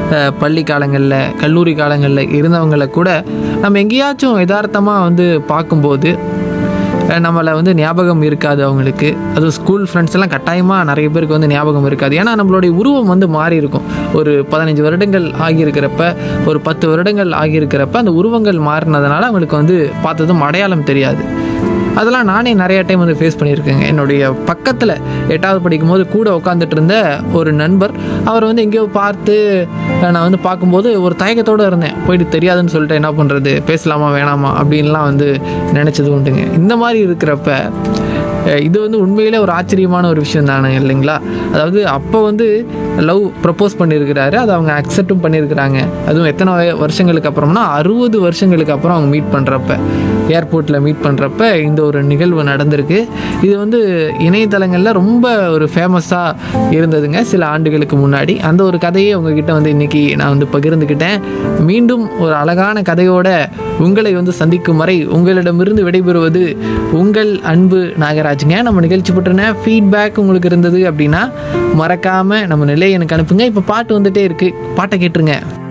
அஹ், பள்ளி காலங்களில் கல்லூரி காலங்களில் இருந்தவங்களை கூட நம்ம எங்கேயாச்சும் யதார்த்தமாக வந்து பார்க்கும்போது அஹ் நம்மளை வந்து ஞாபகம் இருக்காது அவங்களுக்கு அதுவும் ஸ்கூல் ஃப்ரெண்ட்ஸ் எல்லாம் கட்டாயமாக நிறைய பேருக்கு வந்து ஞாபகம் இருக்காது ஏன்னா நம்மளுடைய உருவம் வந்து மாறி இருக்கும் ஒரு பதினஞ்சு வருடங்கள் ஆகியிருக்கிறப்ப ஒரு பத்து வருடங்கள் ஆகியிருக்கிறப்ப அந்த உருவங்கள் மாறினதுனால அவங்களுக்கு வந்து பார்த்ததும் அடையாளம் தெரியாது அதெல்லாம் நானே நிறைய டைம் வந்து ஃபேஸ் பண்ணியிருக்கேங்க என்னுடைய பக்கத்தில் எட்டாவது படிக்கும் போது கூட உட்காந்துட்டு இருந்த ஒரு நண்பர் அவர் வந்து எங்கேயோ பார்த்து அஹ், நான் வந்து பார்க்கும்போது ஒரு தயக்கத்தோடு இருந்தேன் போயிட்டு தெரியாதுன்னு சொல்லிட்டு என்ன பண்ணுறது பேசலாமா வேணாமா அப்படின்லாம் வந்து நினச்சது உண்டுங்க இந்த மாதிரி இருக்கிறப்ப அஹ், இது வந்து உண்மையிலே ஒரு ஆச்சரியமான ஒரு விஷயம் தானே இல்லைங்களா அதாவது அப்போ வந்து லவ் ப்ரப்போஸ் பண்ணியிருக்கிறாரு அதை அவங்க அக்செப்டும் பண்ணியிருக்கிறாங்க அதுவும் எத்தனை வய- வருஷங்களுக்கு அப்புறம்னா அறுபது வருஷங்களுக்கு அப்புறம் அவங்க மீட் பண்ணுறப்ப ஏர்போர்ட்டில் மீட் பண்ணுறப்ப இந்த ஒரு நிகழ்வு நடந்திருக்கு இது வந்து இணையதளங்களில் ரொம்ப ஒரு ஃபேமஸாக இருந்ததுங்க சில ஆண்டுகளுக்கு முன்னாடி அந்த ஒரு கதையை உங்ககிட்ட வந்து இன்னைக்கு நான் வந்து பகிர்ந்துக்கிட்டேன் மீண்டும் ஒரு அழகான கதையோட உங்களை வந்து சந்திக்கும் வரை உங்களிடமிருந்து விடைபெறுவது உங்கள் அன்பு நாகராஜுங்க நம்ம நிகழ்ச்சி பற்றின ஃபீட்பேக் உங்களுக்கு இருந்தது அப்படின்னா மறக்காமல் நம்ம நிலையை எனக்கு அனுப்புங்க இப்போ பாட்டு வந்துட்டே இருக்குது பாட்டை கேட்டுருங்க